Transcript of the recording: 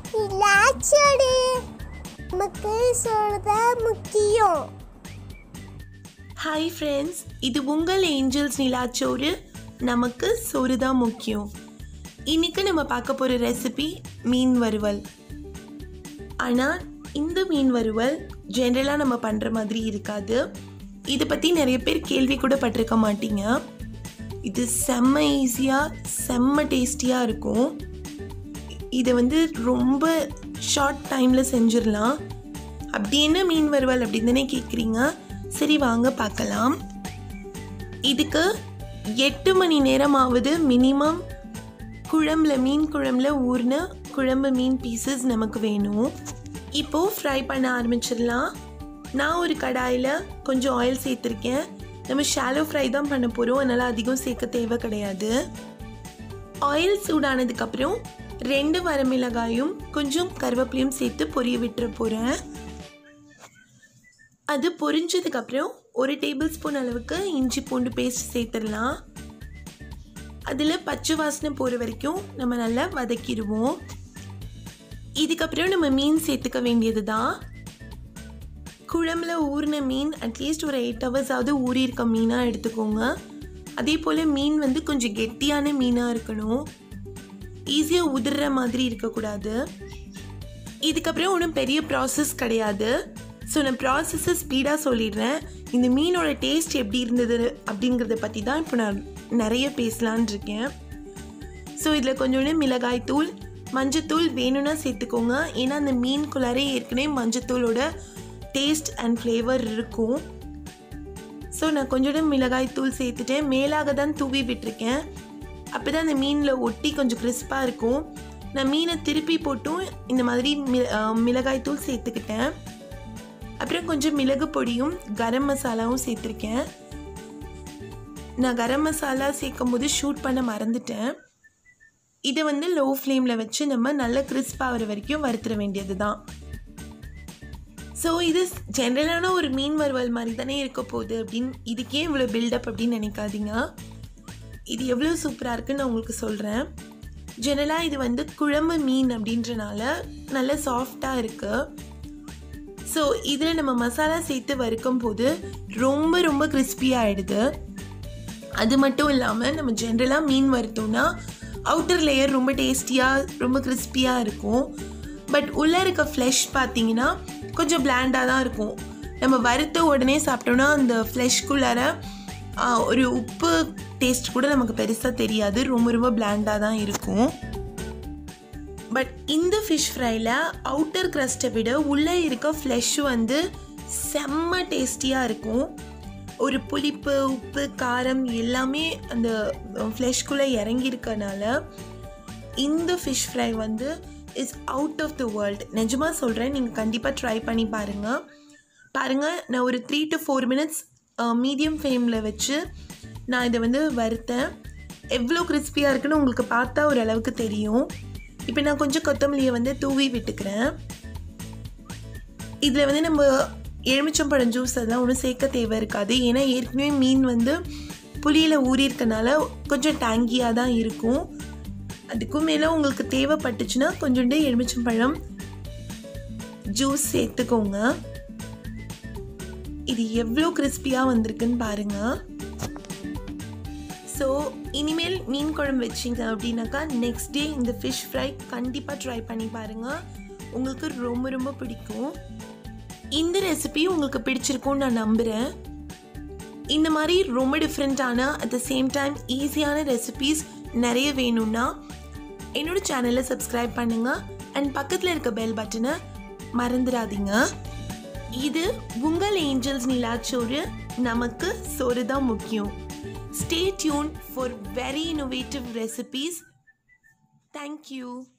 நிலாச்சோடு நமக்கு சொல்றத முக்கியம் ஹாய் ஃப்ரெண்ட்ஸ் இது உங்கள் ஏஞ்சல்ஸ் நிலாச்சோறு நமக்கு சோறு தான் முக்கியம் இன்னைக்கு நம்ம பார்க்க போகிற ரெசிபி மீன் வறுவல் ஆனால் இந்த மீன் வறுவல் ஜென்ரலாக நம்ம பண்ணுற மாதிரி இருக்காது இதை பற்றி நிறைய பேர் கேள்வி கூட பட்டிருக்க மாட்டீங்க இது செம்ம ஈஸியாக செம்ம டேஸ்டியாக இருக்கும் இதை வந்து ரொம்ப ஷார்ட் டைமில் செஞ்சிடலாம் அப்படி என்ன மீன் வறுவல் அப்படின்னு தானே கேட்குறீங்க சரி வாங்க பார்க்கலாம் இதுக்கு எட்டு மணி நேரமாவது மினிமம் குழம்புல மீன் குழம்புல ஊறின குழம்பு மீன் பீசஸ் நமக்கு வேணும் இப்போது ஃப்ரை பண்ண ஆரம்பிச்சிடலாம் நான் ஒரு கடாயில் கொஞ்சம் ஆயில் சேர்த்துருக்கேன் நம்ம ஷாலோ ஃப்ரை தான் பண்ண போகிறோம் அதனால் அதிகம் சேர்க்க தேவை கிடையாது ஆயில் சூடானதுக்கப்புறம் ரெண்டு வரமிளகாயும் கொஞ்சம் கருவேப்பிலையும் சேர்த்து பொரிய விட்டுற போகிறேன் அது பொரிஞ்சதுக்கப்புறம் ஒரு டேபிள் ஸ்பூன் அளவுக்கு இஞ்சி பூண்டு பேஸ்ட் சேர்த்துடலாம் அதில் பச்சை வாசனை போகிற வரைக்கும் நம்ம நல்லா வதக்கிடுவோம் இதுக்கப்புறம் நம்ம மீன் சேர்த்துக்க வேண்டியது தான் குழம்புல ஊறின மீன் அட்லீஸ்ட் ஒரு எயிட் ஹவர்ஸாவது ஊறி இருக்க மீனாக எடுத்துக்கோங்க அதே போல் மீன் வந்து கொஞ்சம் கெட்டியான மீனாக இருக்கணும் ஈஸியாக உதிர்ற மாதிரி இருக்கக்கூடாது இதுக்கப்புறம் ஒன்றும் பெரிய ப்ராசஸ் கிடையாது ஸோ நான் ப்ராசஸை ஸ்பீடாக சொல்லிடுறேன் இந்த மீனோட டேஸ்ட் எப்படி இருந்தது அப்படிங்கிறத பற்றி தான் இப்போ நான் நிறைய பேசலான் இருக்கேன் ஸோ இதில் கொஞ்சோண்டு மிளகாய் தூள் மஞ்சத்தூள் வேணும்னா சேர்த்துக்கோங்க ஏன்னா அந்த மீனுக்குள்ளாரே ஏற்கனவே மஞ்சத்தூளோட டேஸ்ட் அண்ட் ஃப்ளேவர் இருக்கும் ஸோ நான் கொஞ்சோண்டு மிளகாய் தூள் சேர்த்துட்டேன் மேலாக தான் தூவி விட்டுருக்கேன் அப்போ தான் அந்த மீனில் ஒட்டி கொஞ்சம் கிறிஸ்பாக இருக்கும் நான் மீனை திருப்பி போட்டும் இந்த மாதிரி மி மிளகாய் தூள் சேர்த்துக்கிட்டேன் அப்புறம் கொஞ்சம் மிளகு பொடியும் கரம் மசாலாவும் சேர்த்துருக்கேன் நான் கரம் மசாலா சேர்க்கும் போது ஷூட் பண்ண மறந்துட்டேன் இதை வந்து லோ ஃப்ளேமில் வச்சு நம்ம நல்ல கிறிஸ்ப் ஆகிற வரைக்கும் வறுத்துற வேண்டியது தான் ஸோ இது ஜென்ரலான ஒரு மீன் வறுவல் மாதிரி தானே இருக்க போகுது அப்படின்னு இதுக்கே இவ்வளோ பில்டப் அப்படின்னு நினைக்காதீங்க இது எவ்வளோ சூப்பராக இருக்குன்னு நான் உங்களுக்கு சொல்கிறேன் ஜெனரலாக இது வந்து குழம்பு மீன் அப்படின்றனால நல்ல சாஃப்டாக இருக்குது ஸோ இதில் நம்ம மசாலா சேர்த்து வறுக்கும் போது ரொம்ப ரொம்ப கிறிஸ்பி ஆகிடுது அது மட்டும் இல்லாமல் நம்ம ஜென்ரலாக மீன் வறுத்தோம்னா அவுட்டர் லேயர் ரொம்ப டேஸ்டியாக ரொம்ப கிறிஸ்பியாக இருக்கும் பட் உள்ளே இருக்க ஃப்ளெஷ் பார்த்தீங்கன்னா கொஞ்சம் பிளாண்டாக தான் இருக்கும் நம்ம வறுத்த உடனே சாப்பிட்டோன்னா அந்த ஃப்ளெஷ்குள்ளார ஒரு உப்பு டேஸ்ட் கூட நமக்கு பெருசாக தெரியாது ரொம்ப ரொம்ப பிளாண்டாக தான் இருக்கும் பட் இந்த ஃபிஷ் ஃப்ரையில் அவுட்டர் க்ரஸ்ட்டை விட உள்ளே இருக்க ஃப்ளெஷ் வந்து செம்ம டேஸ்டியாக இருக்கும் ஒரு புளிப்பு உப்பு காரம் எல்லாமே அந்த ஃப்ளெஷ்குள்ளே இறங்கியிருக்கனால இந்த ஃபிஷ் ஃப்ரை வந்து is out of the world நிஜமாக சொல்கிறேன் நீங்கள் கண்டிப்பாக ட்ரை பண்ணி பாருங்கள் பாருங்கள் நான் ஒரு three to four minutes medium ஃப்ளேமில் வச்சு நான் இதை வந்து வறுத்தேன் எவ்வளோ கிறிஸ்பியாக இருக்குன்னு உங்களுக்கு பார்த்தா ஒரு அளவுக்கு தெரியும் இப்போ நான் கொஞ்சம் கொத்தமல்லியை வந்து தூவி விட்டுக்கிறேன் இதில் வந்து நம்ம எலுமிச்சம்பழம் ஜூஸ் அதெல்லாம் ஒன்றும் சேர்க்க தேவை இருக்காது ஏன்னா ஏற்கனவே மீன் வந்து புளியில் ஊறி இருக்கனால கொஞ்சம் டேங்கியாக தான் இருக்கும் அதுக்கும் மேலே உங்களுக்கு தேவைப்பட்டுச்சுன்னா கொஞ்சோண்டு எலுமிச்சம்பழம் ஜூஸ் சேர்த்துக்கோங்க இது எவ்வளோ கிறிஸ்பியாக வந்திருக்குன்னு பாருங்கள் ஸோ இனிமேல் மீன் குழம்பு வச்சிங்க அப்படின்னாக்கா நெக்ஸ்ட் டே இந்த ஃபிஷ் ஃப்ரை கண்டிப்பாக ட்ரை பண்ணி பாருங்கள் உங்களுக்கு ரொம்ப ரொம்ப பிடிக்கும் இந்த ரெசிபி உங்களுக்கு பிடிச்சிருக்கும்னு நான் நம்புகிறேன் இந்த மாதிரி ரொம்ப டிஃப்ரெண்ட்டான அட் த சேம் டைம் ஈஸியான ரெசிபீஸ் நிறைய வேணும்னா என்னோட சேனலை சப்ஸ்கிரைப் பண்ணுங்கள் அண்ட் பக்கத்தில் இருக்க பெல் பட்டனை மறந்துடாதீங்க இது உங்கள் ஏஞ்சல்ஸ் நிலாச்சோறு நமக்கு சோறு தான் முக்கியம் Stay tuned for very innovative recipes. Thank you.